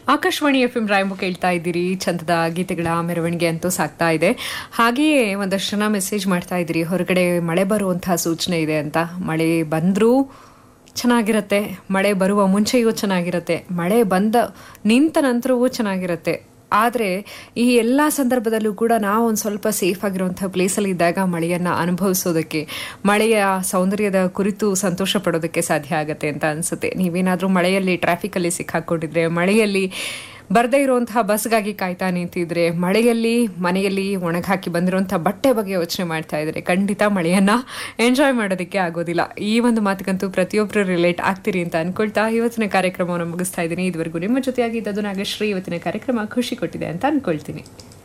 Akashvani F M ರಾಯಂಬು ಕೇಳ್ತಾ ಇದ್ದೀರಿ ಚಂದದ ಗೀತೆಗಳ ಮೆರವಣಿಗೆ ಅಂತೂ ಸಾಕ್ತಾ ಇದೆ ಹಾಗೆಯೇ ಒಂದಷ್ಟು ಜನ ಮೆಸೇಜ್ ಮಾಡ್ತಾ ಇದ್ದೀರಿ ಹೊರಗಡೆ ಮಳೆ ಬರುವಂತಹ ಸೂಚನೆ ಇದೆ ಅಂತ ಮಳೆ ಬಂದರೂ ಚೆನ್ನಾಗಿರತ್ತೆ ಮಳೆ ಬರುವ ಮುಂಚೆಯೂ ಚೆನ್ನಾಗಿರತ್ತೆ ಮಳೆ ಬಂದ ನಿಂತ ನಂತರವೂ ಚೆನ್ನಾಗಿರತ್ತೆ ಆದರೆ ಈ ಎಲ್ಲ ಸಂದರ್ಭದಲ್ಲೂ ಕೂಡ ನಾವು ಒಂದು ಸ್ವಲ್ಪ ಸೇಫ್ ಆಗಿರುವಂಥ ಪ್ಲೇಸಲ್ಲಿ ಇದ್ದಾಗ ಮಳೆಯನ್ನು ಅನುಭವಿಸೋದಕ್ಕೆ ಮಳೆಯ ಸೌಂದರ್ಯದ ಕುರಿತು ಸಂತೋಷ ಪಡೋದಕ್ಕೆ ಸಾಧ್ಯ ಆಗುತ್ತೆ ಅಂತ ಅನಿಸುತ್ತೆ ನೀವೇನಾದರೂ ಮಳೆಯಲ್ಲಿ ಟ್ರಾಫಿಕಲ್ಲಿ ಸಿಕ್ಕಾಕೊಂಡಿದ್ರೆ ಮಳೆಯಲ್ಲಿ ಬರದೇ ಇರುವಂತಹ ಬಸ್ಗಾಗಿ ಕಾಯ್ತಾ ನಿಂತಿದ್ರೆ ಮಳೆಯಲ್ಲಿ ಮನೆಯಲ್ಲಿ ಒಣಗಾಕಿ ಬಂದಿರುವಂಥ ಬಟ್ಟೆ ಬಗ್ಗೆ ಯೋಚನೆ ಮಾಡ್ತಾ ಇದ್ರೆ ಖಂಡಿತ ಮಳೆಯನ್ನ ಎಂಜಾಯ್ ಮಾಡೋದಕ್ಕೆ ಆಗೋದಿಲ್ಲ ಈ ಒಂದು ಮಾತಕ್ಕಂತೂ ಪ್ರತಿಯೊಬ್ಬರು ರಿಲೇಟ್ ಆಗ್ತೀರಿ ಅಂತ ಅನ್ಕೊಳ್ತಾ ಇವತ್ತಿನ ಕಾರ್ಯಕ್ರಮವನ್ನು ಮುಗಿಸ್ತಾ ಇದ್ದೀನಿ ಇದುವರೆಗೂ ನಿಮ್ಮ ಜೊತೆಯಾಗಿದ್ದದು ನಾಗಶ್ರೀ ಇವತ್ತಿನ ಕಾರ್ಯಕ್ರಮ ಖುಷಿ ಕೊಟ್ಟಿದೆ ಅಂತ ಅನ್ಕೊಳ್ತೀನಿ